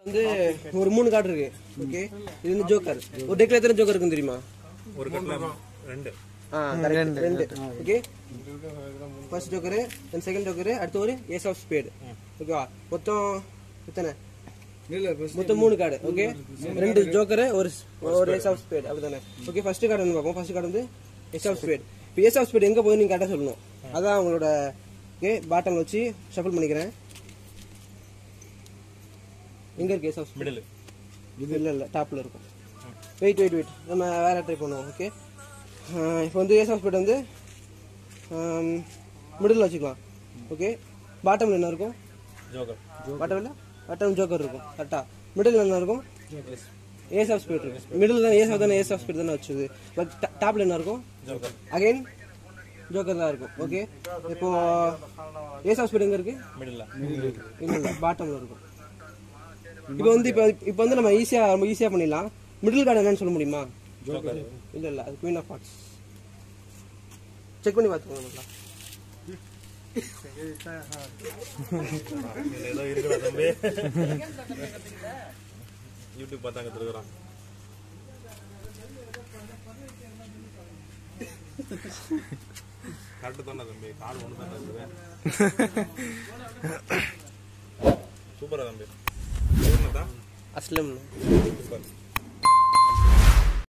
வந்து ஒரு மூணு கார்டு இருக்கு ஓகே இது வந்து ஜோக்கர் ஒரு டெக்ல எத்தனை ஜோக்கர் இருக்குன்னு தெரியுமா ஒரு கட்டில் ரெண்டு ஆ correct. ரெண்டு okay first joker then second joker அடுத்து ஒரு ஏஸ் ஆஃப் ஸ்பேடு ஓகேவா மொத்தம் எத்தனை மொத்தம் மூணு கார்டு ஓகே ரெண்டு ஜோக்கரு ஒரு ஒரு ஏஸ் ஆஃப் ஸ்பேட் அப்படிதானே ஓகே ஃபர்ஸ்ட் கார்டு வந்து பார்ப்போம் ஃபர்ஸ்ட் கார்டு வந்து ஏஸ் ஆஃப் ஸ்பேட் இப்போ ஏஸ் ஆஃப் ஸ்பேட் எங்க போகுது நீங்க கரெக்டாக சொல்லணும் அதான் உங்களோட ஓகே பாட்டம் வச்சு ஷஃபிள் பண்ணிக்கிறேன் எங்க இருக்கு ஏஸ் ஆஃப் ஸ்பேட் மிடில் இது இல்லை இல்லை டாப்பில் இருக்கும் வெயிட் வெயிட் வெயிட் நம்ம வேற ட்ரை பண்ணுவோம் ஓகே இப்போ வந்து ஏஸ் ஆஃப் ஸ்பீட் வந்து மிடில் வச்சுக்கலாம் ஓகே பாட்டமில் என்ன இருக்கும் ஜோக்கர் பாட்டமில் பாட்டம் ஜோக்கர் இருக்கும் கரெக்டா மிடில் என்ன இருக்கும் ஏஸ் ஆஃப் ஸ்பீட் இருக்கும் மிடில் தான் ஏஸ் ஆஃப் தானே ஏஸ் ஆஃப் ஸ்பீட் தானே வச்சுது பட் டாப்பில் என்ன இருக்கும் ஜோக்கர் அகைன் ஜோக்கர் தான் இருக்கும் ஓகே இப்போ ஏஸ் ஆஃப் ஸ்பீட் எங்கே இருக்கு மிடில் இல்ல இல்ல பாட்டம்ல இருக்கும் இப்போ வந்து இப்போ இப்போ வந்து நம்ம ஈஸியா ரொம்ப ஈஸியா பண்ணிடலாம் மிடில் கார்டு என்னன்னு சொல்ல முடியுமா ஜோக்கர் இல்ல இல்ல அது குயின் ஆஃப் ஹார்ட்ஸ் செக் பண்ணி பார்த்துக்கோங்க நல்லா இதுல ஏதோ இருக்குடா தம்பி யூடியூப் பார்த்தா கத்துருக்குறான் கரெக்டு தானே தம்பி கால் ஒன்று தானே இருக்குது சூப்பரா தம்பி தான் அஸ்லம் சூப்பர்